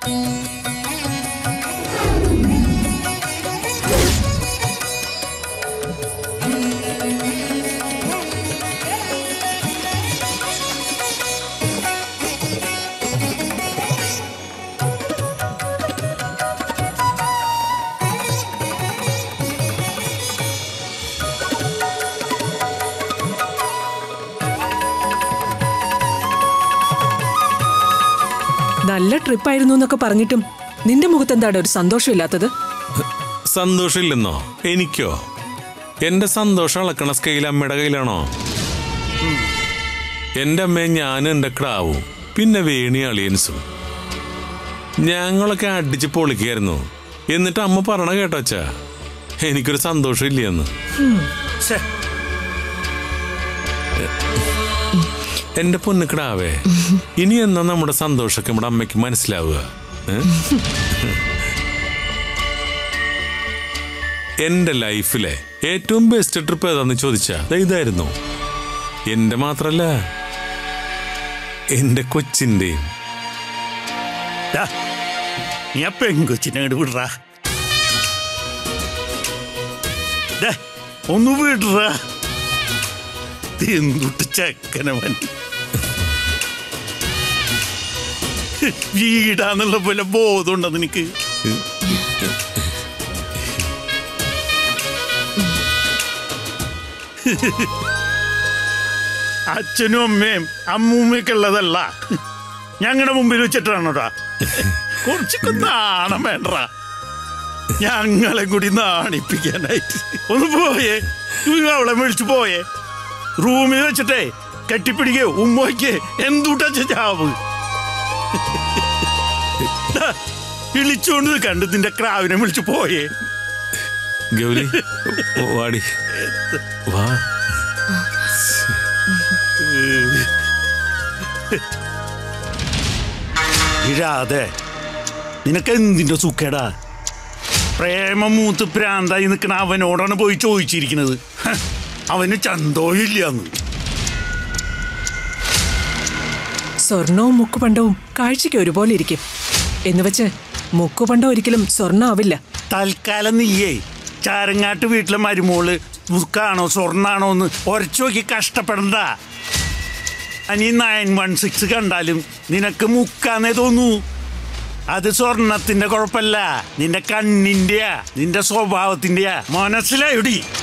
നല്ല ട്രിപ്പായിരുന്നു എന്നൊക്കെ പറഞ്ഞിട്ടും നിന്റെ മുഖത്ത് എന്താണ് ഒരു സന്തോഷമില്ലാത്തത് സന്തോഷമില്ലെന്നോ എനിക്കോ എന്റെ സന്തോഷം അളക്കണ സ്കെയിൽ അമ്മയുടെ കയ്യിലാണോ എന്റെ അമ്മയെ ഞാനും എന്റെ ക്രാവും പിന്നെ വേണി അളിയൻസും ഞങ്ങളൊക്കെ അടിച്ച് പൊളിക്കായിരുന്നു എന്നിട്ട് അമ്മ പറയണ കേട്ടോച്ചാ എനിക്കൊരു സന്തോഷം ഇല്ലെന്ന് ഛെ, എന്റെ പൊന്നുക്കിടാവേ ഇനി എന്നാ നമ്മുടെ സന്തോഷമൊക്കെ നമ്മുടെ അമ്മയ്ക്ക് മനസ്സിലാവുക ഏ? എന്റെ ലൈഫിലെ ഏറ്റവും ബെസ്റ്റ് ട്രിപ്പ് ഏതാന്ന് ചോദിച്ചാ ദേ ഇതായിരുന്നു എന്റെ മാത്രല്ല എന്റെ കൊച്ചിന്റെയും ദാ, നീ ആ പെങ്കൊച്ചിനെ അങ്ങോട്ട് വിടറാ ദേ, ഒന്ന് വിടറാ എന്തുട്ട് ചെക്കനവൻ വീടാന്നുള്ള പോലെ ബോധമുണ്ടോ നിനക്ക് അച്ഛനും അമ്മയും അമ്മൂമ്മയൊക്കെ ഉള്ളതല്ല ഞങ്ങളുടെ മുമ്പിൽ വെച്ചിട്ടാണോടാ കുറച്ചൊക്കെ നാണം വേണ്ടടാ ഞങ്ങളെ കൂടി നാണിപ്പിക്കാനായിട്ട് ഒന്ന് പോയേ നീ അവളെ മേടിച്ചു പോയേ റൂമിൽ വെച്ചിട്ടേ കെട്ടിപ്പിടിക്കേ ഉമ്മയ്ക്ക് എന്തുട്ടാ ചാവ് ദാ, വിളിച്ചോണ്ട് കണ്ട് നിന്റെ ക്രാവിനെ വിളിച്ചു പോയേ ഗൗരി ഓ, വാടി വാ ഇഴാതെ നിനക്ക് എന്തിന്റെ സുഖേടാ പ്രേമം മൂത്ത് പ്രാന്തായി നിൽക്കണ അവനോടാണ് പോയി ചോദിച്ചിരിക്കുന്നത് ഹ, അവന് ചന്തോ ഇല്ലാന്ന് സ്വർണവും മുക്കുപണ്ടവും കാഴ്ചയ്ക്ക് ഒരുപോലെ ഇരിക്കും എന്നുവെച്ച് മുക്കുപണ്ടം ഒരിക്കലും സ്വർണ്ണം ആവില്ല തൽക്കാലം നീയേ ചാരങ്ങാട്ട് വീട്ടിലെ മരുമോള് മുക്കാണോ സ്വർണ്ണാണോ എന്ന് ഉരച്ചു നോക്കി കഷ്ടപ്പെടണ്ട അനി നയൻ വൺ സിക്സ് കണ്ടാലും നിനക്ക് മുക്കാന്നേ തോന്നൂ അത് സ്വർണത്തിന്റെ കുഴപ്പല്ല നിന്റെ കണ്ണിന്റെയാ നിന്റെ സ്വഭാവത്തിന്റെയാ മനസ്സിലായൊടി